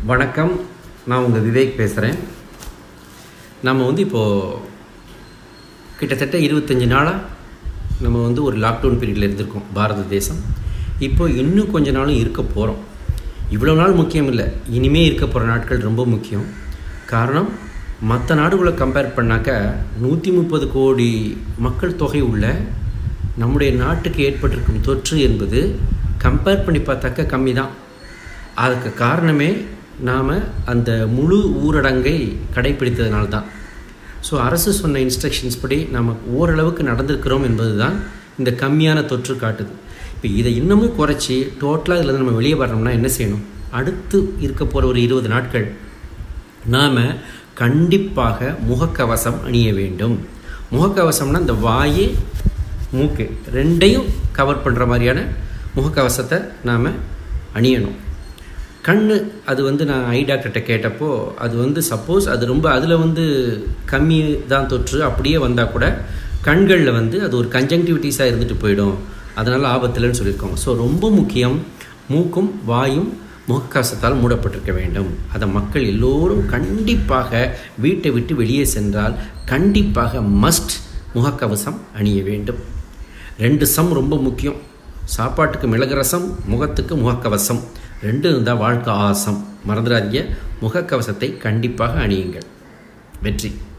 வணக்கம் நான் உங்கள் விவேக் பேசுகிறேன் நம்ம வந்து இப்போது கிட்டத்தட்ட இருபத்தஞ்சி நாளாக நம்ம வந்து ஒரு லாக்டவுன் பீரியடில் இருந்திருக்கோம் பாரத தேசம் இப்போ இன்னும் கொஞ்ச நாளும் இருக்க போகிறோம் இவ்வளோ நாள் முக்கியம் இல்லை இனிமே இருக்க போகிற நாட்கள் ரொம்ப முக்கியம் காரணம் மற்ற நாடுகளை கம்பேர் பண்ணாக்க நூற்றி முப்பது கோடி மக்கள் தொகை உள்ள நம்முடைய நாட்டுக்கு ஏற்பட்டிருக்கும் தொற்று என்பது கம்பேர் பண்ணி பார்த்தாக்க கம்மி தான் அதுக்கு காரணமே நாம் அந்த முழு ஊரடங்கை கடைப்பிடித்ததுனால தான் ஸோ அரசு சொன்ன இன்ஸ்ட்ரக்ஷன்ஸ் படி நம்ம ஓரளவுக்கு நடந்திருக்கிறோம் என்பது தான் இந்த கம்மியான தொற்று காட்டுது இப்போ இதை இன்னமும் குறைச்சி டோட்டலாக இதில் நம்ம வெளியே வரணும்னா என்ன செய்யணும் அடுத்து இருக்க போகிற ஒரு இருபது நாட்கள் நாம் கண்டிப்பாக முகக்கவசம் அணிய வேண்டும் முகக்கவசம்னா இந்த வாய் மூக்கு ரெண்டையும் கவர் பண்ணுற மாதிரியான முகக்கவசத்தை நாம் அணியணும் கண் அது வந்து நான் ஐ டாக்டர்கிட்ட கேட்டப்போ அது வந்து சப்போஸ் அது ரொம்ப அதில் வந்து கம்மி தான் தொற்று அப்படியே வந்தால் கூட கண்களில் வந்து அது ஒரு கன்ஜங்டிவிட்டிஸாக இருந்துட்டு போயிடும் அதனால் ஆபத்தில்னு சொல்லியிருக்கோம் ஸோ ரொம்ப முக்கியம் மூக்கும் வாயும் முகக்கவசத்தால் மூடப்பட்டிருக்க வேண்டும் அதை மக்கள் எல்லோரும் கண்டிப்பாக வீட்டை விட்டு வெளியே சென்றால் கண்டிப்பாக மஸ்ட் முகக்கவசம் அணிய வேண்டும் ரெண்டு சம் ரொம்ப முக்கியம் சாப்பாட்டுக்கு மிளகு ரசம் முகத்துக்கு முகக்கவசம் ரெண்டு இருந்தால் வாழ்க்கை ஆசம் மறந்துடாதீங்க முகக்கவசத்தை கண்டிப்பாக அணியுங்கள் வெற்றி